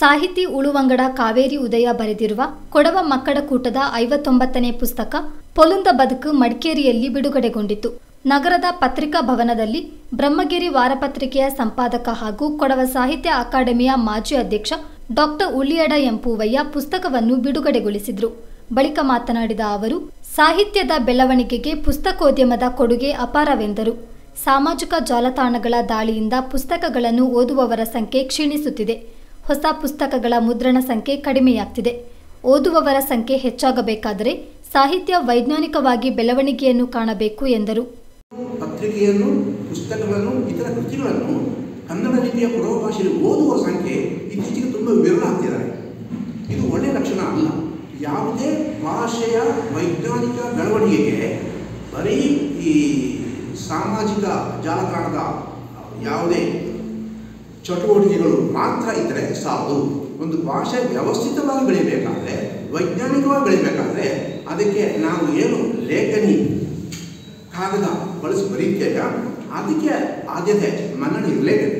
ಸಾಹಿತಿ ಉಳುವಂಗಡ ಕಾವೇರಿ ಉದಯ ಬರೆದಿರುವ ಕೊಡವ ಮಕ್ಕಳ ಕೂಟದ ಐವತ್ತೊಂಬತ್ತನೇ ಪುಸ್ತಕ ಪೊಲುಂದ ಬದುಕು ಮಡಿಕೇರಿಯಲ್ಲಿ ಬಿಡುಗಡೆಗೊಂಡಿತು ನಗರದ ಪತ್ರಿಕಾ ಭವನದಲ್ಲಿ ಬ್ರಹ್ಮಗಿರಿ ವಾರಪತ್ರಿಕೆಯ ಸಂಪಾದಕ ಹಾಗೂ ಕೊಡವ ಸಾಹಿತ್ಯ ಅಕಾಡೆಮಿಯ ಮಾಜಿ ಅಧ್ಯಕ್ಷ ಡಾಕ್ಟರ್ ಉಳ್ಳಿಯಡ ಎಂಪೂವಯ್ಯ ಪುಸ್ತಕವನ್ನು ಬಿಡುಗಡೆಗೊಳಿಸಿದರು ಬಳಿಕ ಮಾತನಾಡಿದ ಅವರು ಸಾಹಿತ್ಯದ ಬೆಳವಣಿಗೆಗೆ ಪುಸ್ತಕೋದ್ಯಮದ ಕೊಡುಗೆ ಅಪಾರವೆಂದರು ಸಾಮಾಜಿಕ ಜಾಲತಾಣಗಳ ದಾಳಿಯಿಂದ ಪುಸ್ತಕಗಳನ್ನು ಓದುವವರ ಸಂಖ್ಯೆ ಕ್ಷೀಣಿಸುತ್ತಿದೆ ಹೊಸ ಪುಸ್ತಕಗಳ ಮುದ್ರಣ ಸಂಖ್ಯೆ ಕಡಿಮೆಯಾಗ್ತಿದೆ ಓದುವವರ ಸಂಖ್ಯೆ ಹೆಚ್ಚಾಗಬೇಕಾದರೆ ಸಾಹಿತ್ಯ ವೈಜ್ಞಾನಿಕವಾಗಿ ಬೆಳವಣಿಗೆಯನ್ನು ಕಾಣಬೇಕು ಎಂದರು ಪತ್ರಿಕೆಯನ್ನು ಪುಸ್ತಕಗಳನ್ನು ಇತರ ಕೃತಿಗಳನ್ನು ಕನ್ನಡ ಲಿಪಿಯ ಕೊಡವ ಭಾಷೆಯಲ್ಲಿ ಓದುವ ಸಂಖ್ಯೆ ಇತ್ತೀಚೆಗೆ ತುಂಬ ವಿರಳ ಆಗ್ತಿದ್ದಾರೆ ಇದು ಒಳ್ಳೆಯ ಲಕ್ಷಣ ಅಲ್ಲ ಯಾವುದೇ ಭಾಷೆಯ ವೈಜ್ಞಾನಿಕ ಬೆಳವಣಿಗೆಗೆ ಬರೀ ಈ ಸಾಮಾಜಿಕ ಜಾಲತಾಣದ ಯಾವುದೇ ಚಟುವಟಿಕೆಗಳು ಮಾತ್ರ ಇದ್ದರೆ ಸಾಲದು ಒಂದು ಭಾಷೆ ವ್ಯವಸ್ಥಿತವಾಗಿ ಬೆಳಿಬೇಕಾದ್ರೆ ವೈಜ್ಞಾನಿಕವಾಗಿ ಬೆಳಿಬೇಕಾದ್ರೆ ಅದಕ್ಕೆ ನಾವು ಏನು ಲೇಖನಿ ಕಾಗದ ಬಳಸಿ ಬರೀತೇವೆ ಅದಕ್ಕೆ ಆದ್ಯತೆ ಮನ್ನಣೆ ಇರಲೇಬೇಕು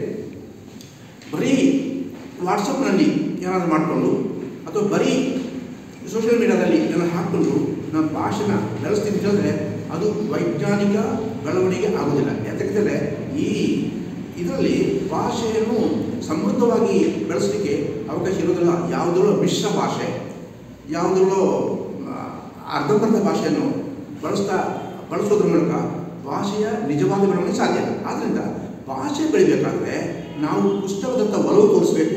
ಬರೀ ವಾಟ್ಸಪ್ನಲ್ಲಿ ಏನಾದರೂ ಮಾಡಿಕೊಂಡು ಅಥವಾ ಬರೀ ಸೋಷಿಯಲ್ ಮೀಡಿಯಾದಲ್ಲಿ ಏನಾದ್ರು ಹಾಕ್ಕೊಂಡು ನಮ್ಮ ಭಾಷೆನ ಬೆಳೆಸ್ತೀವಿ ಅಂತಂದರೆ ಅದು ವೈಜ್ಞಾನಿಕ ಬೆಳವಣಿಗೆ ಆಗೋದಿಲ್ಲ ಯಾಕಂದರೆ ಈ ಇದರಲ್ಲಿ ಭಾಷೆಯನ್ನು ಸಮೃದ್ಧವಾಗಿ ಬೆಳೆಸಲಿಕ್ಕೆ ಅವಕಾಶ ಇರೋದಿಲ್ಲ ಯಾವುದರಲ್ಲೋ ಮಿಶ್ರ ಭಾಷೆ ಯಾವುದರಲ್ಲೋ ಅರ್ಧಂಬರ್ಧ ಭಾಷೆಯನ್ನು ಬಳಸ್ತಾ ಬಳಸೋದ್ರ ಮೂಲಕ ಭಾಷೆಯ ನಿಜವಾದ ಬೆಳವಣಿಗೆ ಸಾಧ್ಯ ಇಲ್ಲ ಆದ್ದರಿಂದ ಭಾಷೆ ಬೆಳಿಬೇಕಾದ್ರೆ ನಾವು ಪುಸ್ತಕದತ್ತ ಒಲವು ತೋರಿಸಬೇಕು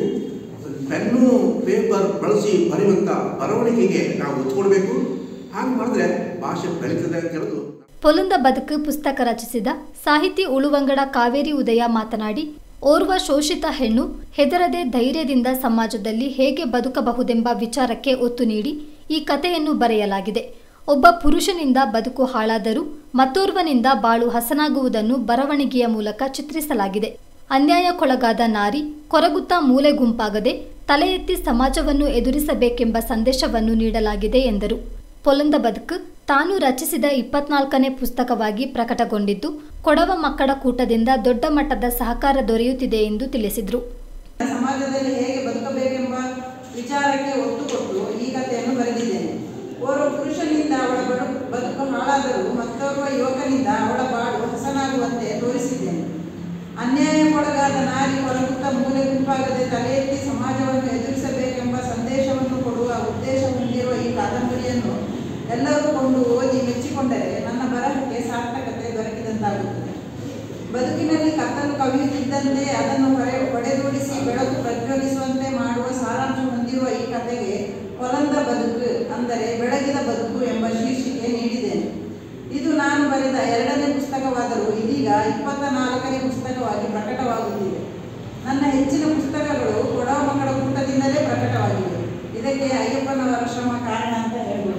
ಪೆನ್ನು ಪೇಪರ್ ಬಳಸಿ ಬರೆಯುವಂಥ ಬರವಣಿಗೆಗೆ ನಾವು ಒತ್ತು ಕೊಡಬೇಕು ಹಾಗೆ ಮಾಡಿದ್ರೆ ಭಾಷೆ ಬೆಳೀತದೆ ಅಂತ ಹೇಳೋದು ಪೊಲುಂದ ಬದುಕು ಪುಸ್ತಕ ರಚಿಸಿದ ಸಾಹಿತಿ ಉಳುವಂಗಡ ಕಾವೇರಿ ಉದಯ ಮಾತನಾಡಿ ಓರ್ವ ಶೋಷಿತ ಹೆಣ್ಣು ಹೆದರದೆ ಧೈರ್ಯದಿಂದ ಸಮಾಜದಲ್ಲಿ ಹೇಗೆ ಬದುಕಬಹುದೆಂಬ ವಿಚಾರಕ್ಕೆ ಒತ್ತು ನೀಡಿ ಈ ಕಥೆಯನ್ನು ಬರೆಯಲಾಗಿದೆ ಒಬ್ಬ ಪುರುಷನಿಂದ ಬದುಕು ಹಾಳಾದರೂ ಮತ್ತೋರ್ವನಿಂದ ಬಾಳು ಹಸನಾಗುವುದನ್ನು ಬರವಣಿಗೆಯ ಮೂಲಕ ಚಿತ್ರಿಸಲಾಗಿದೆ ಅನ್ಯಾಯಕ್ಕೊಳಗಾದ ನಾರಿ ಕೊರಗುತ್ತಾ ಮೂಲೆ ಗುಂಪಾಗದೆ ತಲೆ ಎತ್ತಿ ಸಮಾಜವನ್ನು ಎದುರಿಸಬೇಕೆಂಬ ಸಂದೇಶವನ್ನು ನೀಡಲಾಗಿದೆ ಎಂದರು ಪೊಲಂದ ಬದುಕು ತಾನು ರಚಿಸಿದ ಇಪ್ಪತ್ನಾಲ್ಕನೇ ಪುಸ್ತಕವಾಗಿ ಪ್ರಕಟಗೊಂಡಿದ್ದು ಕೊಡವ ಮಕ್ಕಳ ಕೂಟದಿಂದ ದೊಡ್ಡ ಮಟ್ಟದ ಸಹಕಾರ ದೊರೆಯುತ್ತಿದೆ ಎಂದು ತಿಳಿಸಿದರು ಸಮಾಜದಲ್ಲಿ ಹೇಗೆ ಬದುಕಬೇಕೆಂಬ ವಿಚಾರಕ್ಕೆ ಒತ್ತು ಕೊಟ್ಟು ಈ ಕಥೆಯನ್ನು ಬರೆದಿದ್ದೇನೆ ಓರ್ವ ಪುರುಷನಿಂದ ಅವಳ ಬಡು ಬದುಕು ಹಾಳಾದರೂ ಮತ್ತೋರ್ವ ಯುವಕನಿಂದ ಅವಳ ಬಾಳು ಹಸನಾಗುವಂತೆ ತೋರಿಸಿದ್ದೇನೆ ಅನ್ಯಾಯಕ್ಕೊಳಗಾದ ನಾರಿ ಹೊರಗುತ್ತ ಮೂಲೆ ಗುಂಪಾಗದೆ ತಲೆ ಎತ್ತಿ ಸಮಾಜವನ್ನು ಎದುರಿಸಬೇಕೆಂಬ ಸಂದೇಶವನ್ನು ಕೊಡುವ ಉದ್ದೇಶ ಹೊಂದಿರುವ ಈ ಕಾದಂಬರಿಯನ್ನು ಎಲ್ಲರೂ ಕೊಂಡು ಓದಿ ಮೆಚ್ಚಿಕೊಂಡರೆ ನನ್ನ ಬರಹಕ್ಕೆ ಸಾರ್ಥಕತೆ ದೊರಕಿದಂತಾಗುತ್ತದೆ ಬದುಕಿನಲ್ಲಿ ಕತ್ತಲು ಕವಿಯುತ್ತಿದ್ದಂತೆ ಅದನ್ನು ಹೊರೆ ಹೊಡೆದೂಡಿಸಿ ಬೆಳಕು ಪ್ರಜ್ವಲಿಸುವಂತೆ ಮಾಡುವ ಸಾರಾಂಶ ಹೊಂದಿರುವ ಈ ಕಥೆಗೆ ಹೊಲಂದ ಬದುಕು ಅಂದರೆ ಬೆಳಗಿದ ಬದುಕು ಎಂಬ ಶೀರ್ಷಿಕೆ ನೀಡಿದ್ದೇನೆ ಇದು ನಾನು ಬರೆದ ಎರಡನೇ ಪುಸ್ತಕವಾದರೂ ಇದೀಗ ಇಪ್ಪತ್ತ ನಾಲ್ಕನೇ ಪುಸ್ತಕವಾಗಿ ಪ್ರಕಟವಾಗುತ್ತಿದೆ ನನ್ನ ಹೆಚ್ಚಿನ ಪುಸ್ತಕಗಳು ಕೊಡವ ಮಕ್ಕಳ ಕೂಟದಿಂದಲೇ ಪ್ರಕಟವಾಗಿವೆ ಇದಕ್ಕೆ ಅಯ್ಯಪ್ಪನವರ ಶ್ರಮ ಕಾರಣ ಅಂತ ಹೇಳ್ಬೋದು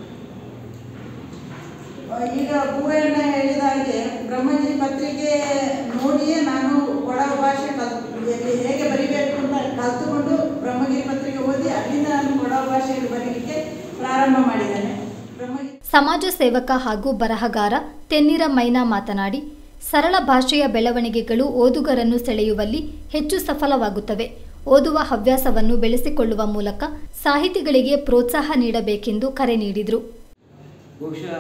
ಈಗ ಹೂವಣ್ಣ ಹೇಳಿದ ಹಾಗೆ ಬ್ರಹ್ಮಗಿರಿ ಪತ್ರಿಕೆ ನೋಡಿಯೇ ನಾನು ಕೊಡವ ಭಾಷೆ ಕಲ್ ಹೇಗೆ ಬರಿಬೇಕು ಅಂತ ಕಲ್ತುಕೊಂಡು ಬ್ರಹ್ಮಗಿರಿ ಪತ್ರಿಕೆ ಓದಿ ಅಲ್ಲಿಂದ ನಾನು ಕೊಡವ ಭಾಷೆಯಲ್ಲಿ ಬರೀಲಿಕ್ಕೆ ಪ್ರಾರಂಭ ಮಾಡಿದ್ದೇನೆ ಬ್ರಹ್ಮಗಿರಿ ಸಮಾಜ ಸೇವಕ ಹಾಗೂ ಬರಹಗಾರ ತೆನ್ನಿರ ಮೈನಾ ಮಾತನಾಡಿ ಸರಳ ಭಾಷೆಯ ಬೆಳವಣಿಗೆಗಳು ಓದುಗರನ್ನು ಸೆಳೆಯುವಲ್ಲಿ ಹೆಚ್ಚು ಸಫಲವಾಗುತ್ತವೆ ಓದುವ ಹವ್ಯಾಸವನ್ನು ಬೆಳೆಸಿಕೊಳ್ಳುವ ಮೂಲಕ ಸಾಹಿತಿಗಳಿಗೆ ಪ್ರೋತ್ಸಾಹ ನೀಡಬೇಕೆಂದು ಕರೆ ನೀಡಿದರು ಬಹುಶಃ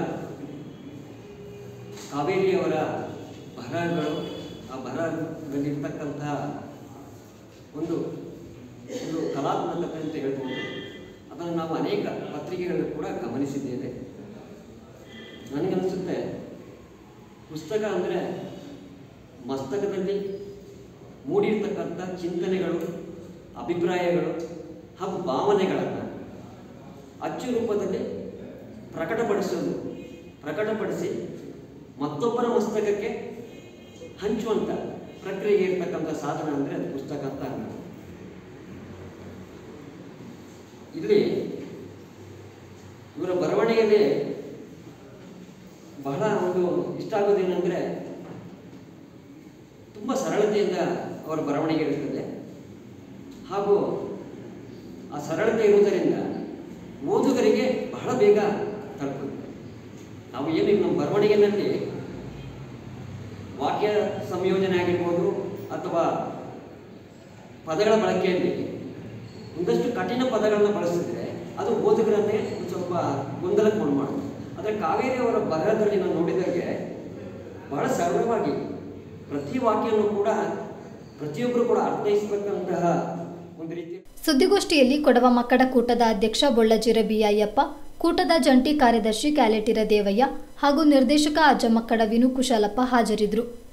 ಕಾವೇರಿಯವರ ಬರಹಗಳು ಆ ಬರಹದಲ್ಲಿರ್ತಕ್ಕಂತಹ ಒಂದು ಒಂದು ಕಲಾತ್ಮಕತೆ ಅಂತ ಹೇಳ್ಬೋದು ಅದನ್ನು ನಾವು ಅನೇಕ ಪತ್ರಿಕೆಗಳು ಕೂಡ ಗಮನಿಸಿದ್ದೇವೆ ನನಗನ್ನಿಸುತ್ತೆ ಪುಸ್ತಕ ಅಂದರೆ ಮಸ್ತಕದಲ್ಲಿ ಮೂಡಿರ್ತಕ್ಕಂಥ ಚಿಂತನೆಗಳು ಅಭಿಪ್ರಾಯಗಳು ಹಾಗೂ ಭಾವನೆಗಳನ್ನು ಅಚ್ಚು ರೂಪದಲ್ಲಿ ಪ್ರಕಟಪಡಿಸೋದು ಪ್ರಕಟಪಡಿಸಿ ಮತ್ತೊಬ್ಬರ ಮಸ್ತಕಕ್ಕೆ ಹಂಚುವಂಥ ಪ್ರಕ್ರಿಯೆ ಇರ್ತಕ್ಕಂಥ ಸಾಧನ ಅಂದರೆ ಅದು ಪುಸ್ತಕ ಅಂತ ಅನ್ಬೋದು. ಇಲ್ಲಿ ಇವರ ಬರವಣಿಗೆಯಲ್ಲಿ ಬಹಳ ಒಂದು ಇಷ್ಟ ಆಗೋದೇನೆಂದರೆ ತುಂಬ ಸರಳತೆಯಿಂದ ಅವರ ಬರವಣಿಗೆ ಇರುತ್ತದೆ ಹಾಗೂ ಆ ಸರಳತೆ ಇರುವುದರಿಂದ ಓದುಗರಿಗೆ ಬಹಳ ಬೇಗ ತಲುಪುತ್ತೆ ನಾವು ಏನು ನಮ್ಮ ಬರವಣಿಗೆಯಲ್ಲಿ ವಾಕ್ಯ ಸಂಯೋಜನೆ ಆಗಿರ್ಬೋದು ಅಥವಾ ಪದಗಳ ಬಳಕೆಯಲ್ಲಿ ಒಂದಷ್ಟು ಕಠಿಣ ಪದಗಳನ್ನ ಬಳಸಿದ್ರೆ ಅದು ಓದುಗರನ್ನೇ ಒಂದ್ ಸ್ವಲ್ಪ ಗೊಂದಲಕ್ಕೆ ಉಂಟು ಮಾಡುತ್ತೆ ಆದರೆ ಕಾವೇರಿ ಅವರ ಬರಹದಲ್ಲಿ ನಾನು ನೋಡಿದಾಗೆ ಬಹಳ ಸರಳವಾಗಿ ಪ್ರತಿ ವಾಕ್ಯನೂ ಕೂಡ ಪ್ರತಿಯೊಬ್ಬರು ಕೂಡ ಅರ್ಥೈಸಬೇಕಂತಹ ಒಂದು ರೀತಿ ಸುದ್ದಿಗೋಷ್ಠಿಯಲ್ಲಿ ಕೊಡವ ಮಕ್ಕಳ ಕೂಟದ ಅಧ್ಯಕ್ಷ ಬೊಳ್ಳಜಿರ ಬಿಅಯ್ಯಪ್ಪ ಕೂಟದ ಜಂಟಿ ಕಾರ್ಯದರ್ಶಿ ಕ್ಯಾಲೆಟಿರ ದೇವಯ್ಯ ಹಾಗೂ ನಿರ್ದೇಶಕ ಅಜ್ಜಮಕ್ಕಡ ವಿನು ಕುಶಾಲಪ್ಪ ಹಾಜರಿದ್ದರು